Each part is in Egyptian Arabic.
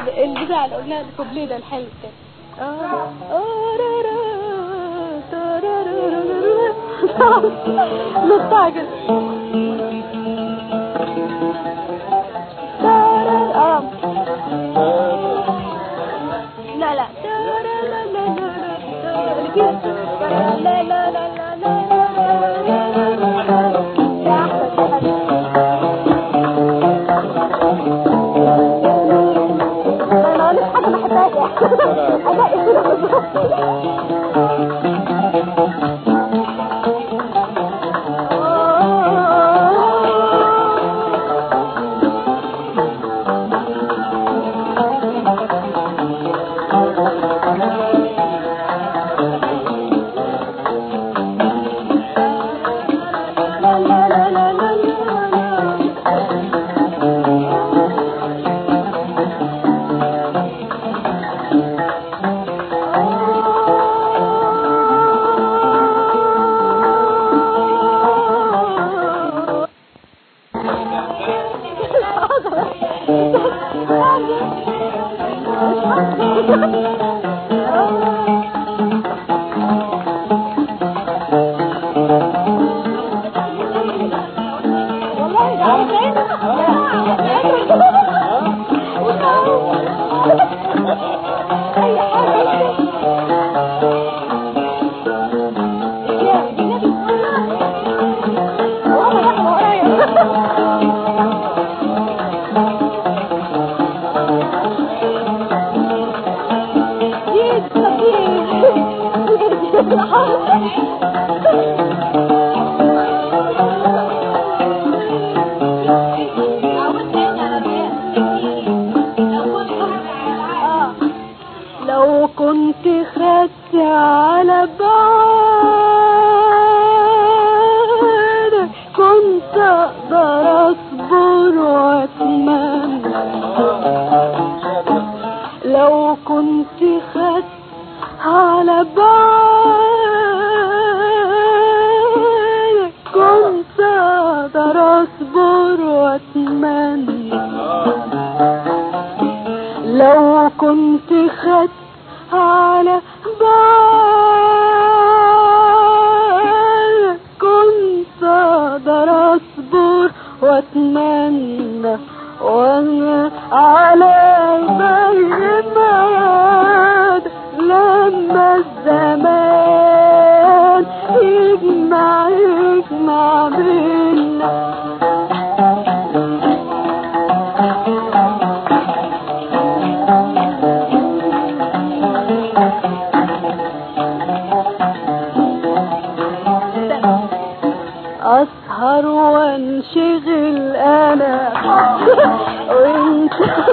البتاع اللي قلناها الكوبليه ده الحلو ده آه. آه، را، را، تا، را، را، را، را، را. نقطع كده تا، را، آه. لا لا تا، را، لا، لا، لا، لا، تا، اللي كده. لا لا لا لا لا لا يا أحمد يا أحمد. انا اقول لك حاجه ما بحبهاش ادائي كده لا لا لا لا لا لا والله ده عارفين اي حاجه لو كنت خدت على بعد كنت اقدر اصبر واتمنى لو كنت خدت على بعد كنت اقدر اصبر واتمنى لو كنت خدت على بال كنت اقدر اصبر واتمنى وانا على الميعاد لما الزمان يجمع يجمع بينا اسهر وانشغل انا وانت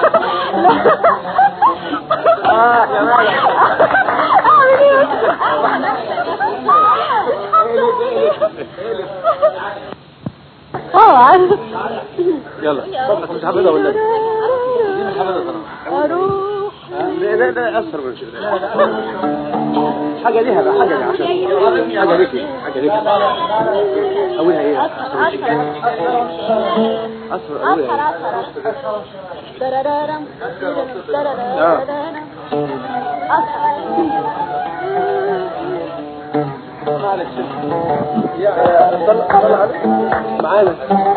اه يا مالك اعمل ايه اه عارف يلا اتفضل مش حافظها ولا دي مش حافظها صراحه اروح لا لا لا اثر من شيء حاجه ليها بقى حاجه ليها عشان حاجه ليكي حاجه ليكي قولها ايه اثر من شيء اثر قولها ايه ترارارم ترارارم معلش يا طلع طلع عليك معانا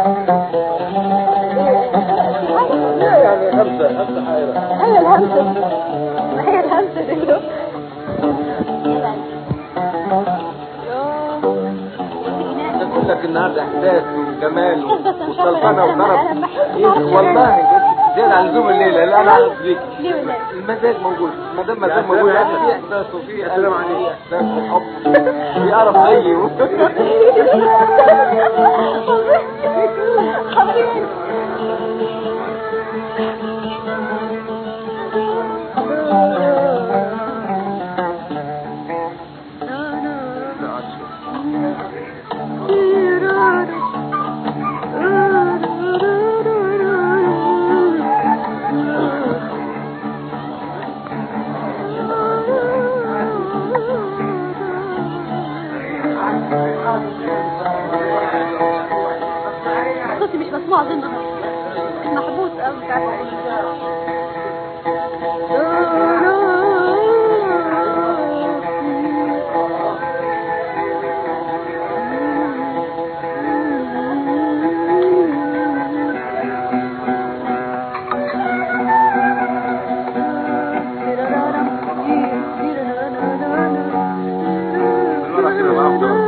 لا يعني همسه همسه حائره هي الهمسة هي الهمسة دي تقول لك النهارده احساس وجمال بس مش وسلطنه عارفة، أنا- وطرب أنا ما بحبش إيه أعرف والله زيادة عن لزوم الليله لا انا عارف بيك ليه ولا المزاج موجود ما دام مزاج موجود في احساس وفي سلام عليك احساس وحب في قرف زيي صوتي مش مسموع ظنها محبوس أوي مش عارفة كده معاهم دول